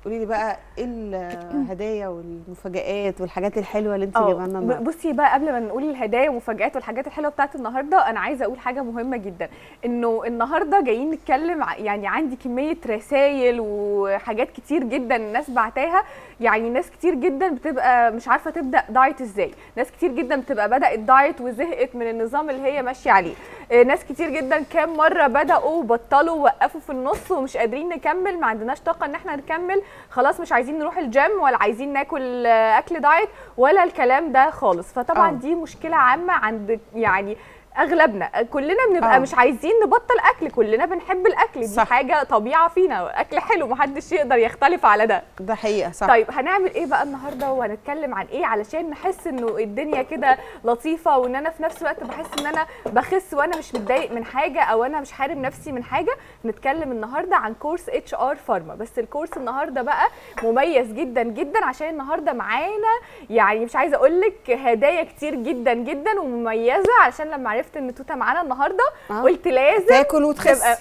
قولي لي بقى ايه الهدايا والمفاجآت والحاجات الحلوه اللي انت اه جايبها لنا ب- النهارده بصي بقى قبل ما نقول الهدايا والمفاجآت والحاجات الحلوه بتاعت النهارده انا عايزه اقول حاجه مهمه جدا انه النهارده جايين نتكلم ع- يعني عندي كميه رسائل وحاجات كتير جدا الناس بعتاها يعني ناس كتير جدا بتبقى مش عارفه تبدا دايت ازاي ناس كتير جدا بتبقى بدات دايت وزهقت من النظام اللي هي ماشيه عليه آه، ناس كتير جدا كام مره بداوا وبطلوا ووقفوا في النص ومش قادرين نكمل ما عندناش طاقه ان احنا نكمل خلاص مش عايزين نروح الجيم ولا عايزين ناكل آه، اكل دايت ولا الكلام ده خالص فطبعا آه. دي مشكله عامه عند يعني اغلبنا كلنا بنبقى آه. مش عايزين نبطل اكل كلنا بنحب الاكل دي صح. حاجه طبيعه فينا اكل حلو محدش يقدر يختلف على ده ده حقيقه صح طيب هنعمل ايه بقى النهارده وهنتكلم عن ايه علشان نحس انه الدنيا كده لطيفه وان انا في نفس الوقت بحس ان انا بخس وانا مش متضايق من حاجه او انا مش حارم نفسي من حاجه نتكلم النهارده عن كورس اتش ار فارما بس الكورس النهارده بقى مميز جدا جدا عشان النهارده معانا يعني مش عايزه اقول لك هدايا كتير جدا جدا ومميزه عشان لما عرفت ان توته معانا النهارده آه. قلت لازم تاكل وتخس تبقى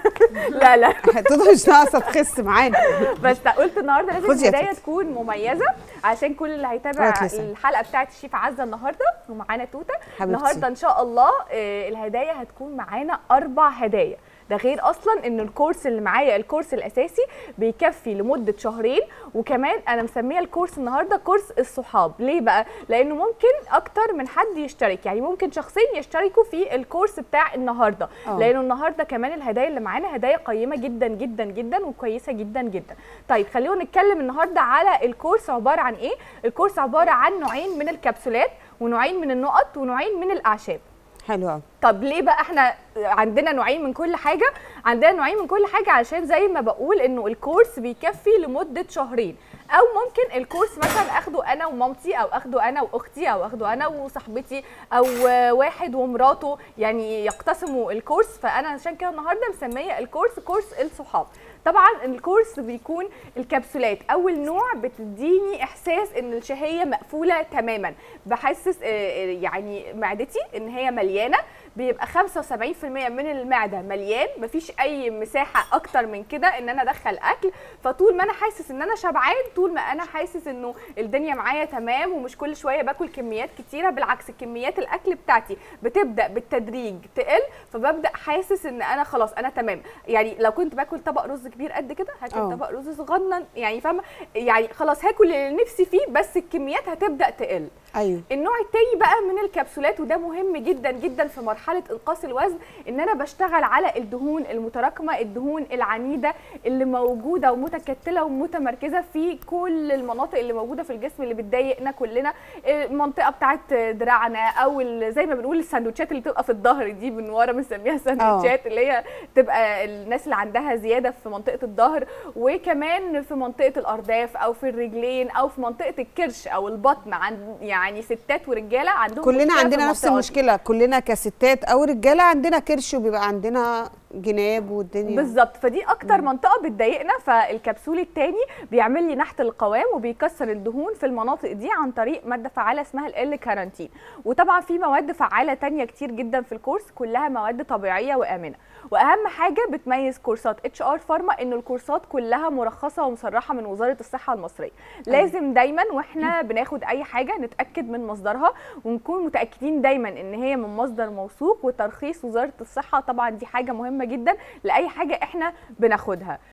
لا لا توته مش ناقصه تخس معانا بس قلت النهارده لازم خدي يا الهدايا توتة. تكون مميزه عشان كل اللي هيتابع رات لسان. الحلقه بتاعت الشيف عزه النهارده ومعانا توته حبيبتي. النهارده ان شاء الله آه، الهدايا هتكون معانا اربع هدايا ده غير اصلا ان الكورس اللي معايا الكورس الاساسي بيكفي لمده شهرين وكمان انا مسميه الكورس النهارده كورس الصحاب ليه بقى لانه ممكن اكتر من حد يشترك يعني ممكن شخصين يشتركوا في الكورس بتاع النهارده آه. لانه النهارده كمان الهدايا اللي معانا هدايا قيمه جدا جدا جدا وكويسه جدا جدا طيب خلينا نتكلم النهارده على الكورس عباره عن ايه الكورس عباره عن نوعين من الكبسولات ونوعين من النقط ونوعين من الاعشاب حلو قوي طب ليه بقى احنا عندنا نوعين من كل حاجه عندنا نوعين من كل حاجه علشان زي ما بقول انه الكورس بيكفي لمده شهرين او ممكن الكورس مثلا اخده انا ومامتي او اخده انا واختي او اخده انا وصاحبتي او واحد ومراته يعني يقتسموا الكورس فانا عشان كده النهارده مسميه الكورس كورس الصحاب طبعا الكورس بيكون الكبسولات اول نوع بتديني احساس ان الشهيه مقفوله تماما بحسس آه، آه، يعني معدتي ان هي مليانه بيبقى 75% من المعده مليان مفيش اي مساحه اكتر من كده ان انا ادخل اكل فطول ما انا حاسس ان انا شبعان طول ما انا حاسس انه الدنيا معايا تمام ومش كل شويه باكل كميات كتيره بالعكس كميات الاكل بتاعتي بتبدا بالتدريج تقل فببدا حاسس ان انا خلاص انا تمام يعني لو كنت باكل طبق رز كبير قد كده هاكل آه. طبق رز صغنن يعني فاهمه يعني خلاص هاكل اللي نفسي فيه بس الكميات هتبدا تقل ايوه النوع التاني بقى من الكبسولات وده مهم جدا جدا في مرحله انقاص الوزن ان انا بشتغل على الدهون المتراكمه الدهون العنيده اللي موجوده ومتكتله ومتمركزه في كل المناطق اللي موجوده في الجسم اللي بتضايقنا كلنا المنطقه بتاعت دراعنا او ال- زي ما بنقول السندوتشات اللي بتبقى في الظهر دي من ورا بنسميها سندوتشات اللي هي تبقى الناس اللي عندها زياده في منطقه الظهر وكمان في منطقه الارداف او في الرجلين او في منطقه الكرش او البطن عند يعني ستات ورجاله عندهم كلنا مشكلة في عندنا نفس المنطقة دي. المشكله كلنا كستات او رجاله عندنا كرش وبيبقى عندنا جناب والدنيا بالظبط فدي اكتر منطقه بتضايقنا فالكبسول التاني بيعمل لي نحت القوام وبيكسر الدهون في المناطق دي عن طريق ماده فعاله اسمها ال كارانتين وطبعا في مواد فعاله تانية كتير جدا في الكورس كلها مواد طبيعيه وامنه واهم حاجه بتميز كورسات اتش ار فارما انه الكورسات كلها مرخصه ومصرحه من وزاره الصحه المصريه لازم دايما واحنا بناخد اي حاجه نتاكد من مصدرها ونكون متاكدين دايما ان هي من مصدر موثوق وترخيص وزاره الصحه طبعا دي حاجه مهمه جدا لاي حاجه احنا بناخدها